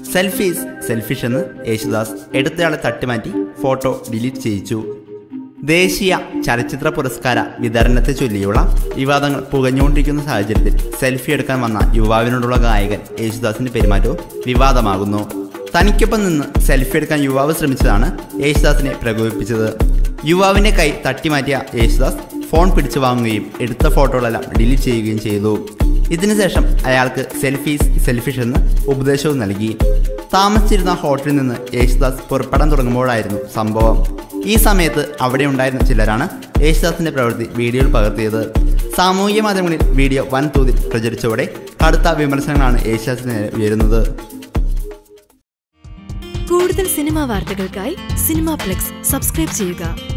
selfies selfish എന്ന് യേശുദാസ് എടുത്തയാളെ തട്ടിമാറ്റി ഫോട്ടോ ഡിലീറ്റ് ചെയ്യിച്ചു ദേശീയ ചലച്ചിത്ര പുരസ്കാര വിതരണത്തെ ചൊല്ലിയുള്ള വിവാദങ്ങൾ പുകഞ്ഞുകൊണ്ടിരിക്കുന്ന സാഹചര്യത്തിൽ സെൽഫി എടുക്കാൻ വന്ന യുവാവിനോടുള്ള ഗായകൻ യേശുദാസിന്റെ പെരുമാറ്റവും വിവാദമാകുന്നു തനിക്കൊപ്പം നിന്ന് സെൽഫി എടുക്കാൻ യുവാവ് ശ്രമിച്ചതാണ് യേശുദാസിനെ പ്രകോപിപ്പിച്ചത് യുവാവിന്റെ കൈ തട്ടിമാറ്റിയ യേശുദാസ് ഫോൺ പിടിച്ചു വാങ്ങുകയും എടുത്ത ഫോട്ടോകളെല്ലാം ഡിലീറ്റ് ചെയ്യുകയും ചെയ്തു ഇതിനുശേഷം അയാൾക്ക് സെൽഫീസ് സെൽഫിഷ് എന്ന് ഉപദേശവും നൽകി താമസിച്ചിരുന്ന ഹോട്ടലിൽ നിന്ന് യേശുദാസ് പുറപ്പെടാൻ തുടങ്ങുമ്പോഴായിരുന്നു സംഭവം ഈ സമയത്ത് അവിടെ ഉണ്ടായിരുന്ന ചിലരാണ് യേശുദാസിന്റെ പ്രവൃത്തി വീഡിയോയിൽ പകർത്തിയത് സാമൂഹിക മാധ്യമങ്ങളിൽ വീഡിയോ വൻതോതിൽ പ്രചരിച്ചതോടെ കടുത്ത വിമർശനങ്ങളാണ് യേശുദാസിന് നേരെ ഉയരുന്നത് കൂടുതൽ സിനിമാ വാർത്തകൾക്കായി സിനിമാ പ്ലെക്സ് സബ്സ്ക്രൈബ് ചെയ്യുക